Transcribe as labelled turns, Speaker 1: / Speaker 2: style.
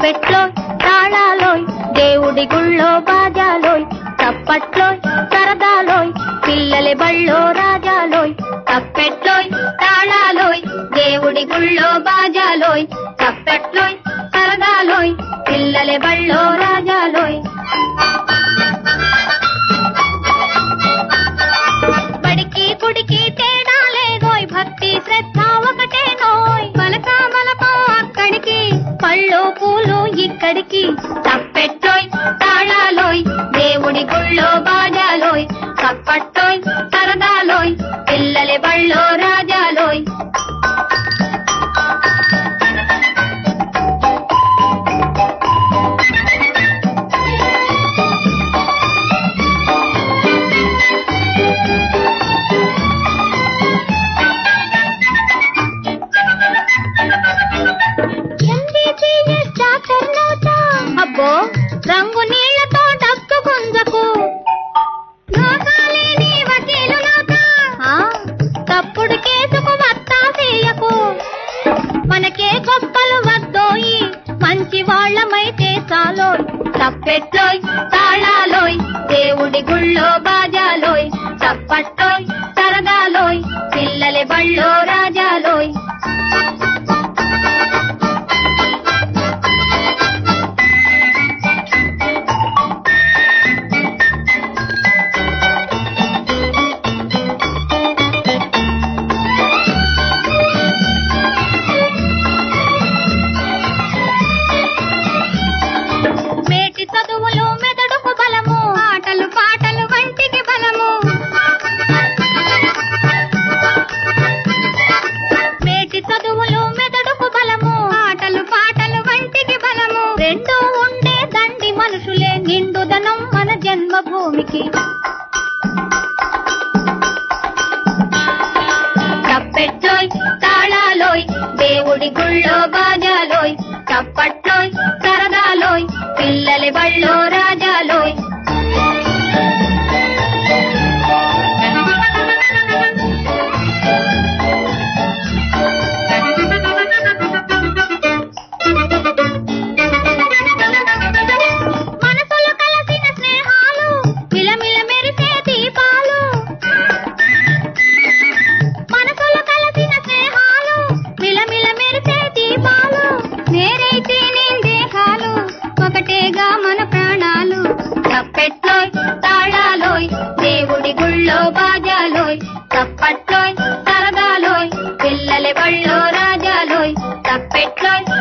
Speaker 1: తప్పెట్లోయ్ తాళాలోయ్ దేవుడి గుళ్ళో బాజాలోయ్ తప్పట్లోయ్ సరదాలోయ్ పిల్లలి బళ్ళో రాజాలోయ్ తప్పెట్లోయ్ తాళాలోయ్ దేవుడి గుళ్ళో బాజాలోయ్ తప్పెట్లోయ్ సరదాలోయ్ పిల్లలి బళ్ళో రాజాలోయ్ బడికి కుడికి తేడా లేదోయ్ భక్తి శ్రద్ధ ఒకటే నోయ్ పలక మలపో అక్కడికి పళ్ళు పూలు ఇక్కడికి తప్పెట్టోయ్ తాళాలోయ్ దేవుడి గుళ్ళో బాజాలోయ్ తప్పట్టోయ్ సరదాలోయ్ పిల్లలి బళ్ళో రాజాలోయ్ అబ్బో రంగు నీళ్లతో డక్కు గుంజకు లోకాలేని వకీలు లోక. ఆ, తప్పుడు కేసుకు వత్తా చేయకు మనకే గొప్పలు వద్దోయి మంచి వాళ్ళమైతే చాలోయ్ తప్పెట్లోయ్ తాళాలోయ్ దేవుడి గుళ్ళో బాజాలోయ్ తప్పట్టోయ్ సరదాలోయ్ పిల్లలి బళ్ళో రాజాలోయ్ మేటి చదువులు మెదడుకు బలము ఆటలు పాటలు వంటికి బలము మేటి చదువులు మెదడుకు బలము ఆటలు పాటలు వంటికి బలము రెండు ఉండే దండి మనుషులే నిండుదనం మన జన్మభూమికి తప్పెట్లోయ్ తాళాలోయ్ దేవుడి గుళ్ళో బాజాలోయ్ తప్పట్లోయ్ సరదాలోయ్ పిల్లలి బళ్ళో రాజాలోయ్ మనసులు కలసిన స్నేహాలు మిలమిల మెరిసే దీపాలు మనసులు కలసిన స్నేహాలు మిలమిల మెరిసే దీపాలు నేరైతే నేను దేహాలు ఒకటేగా మన ప్రాణాలు తప్పెట్లోయ్ తాళాలోయ్ దేవుడి గుళ్ళో బాజాలోయ్ తప్పట్లోయ్ సరదాలోయ్ పిల్లలి బళ్ళో రాజాలోయ్ తప్పెట్లోయ్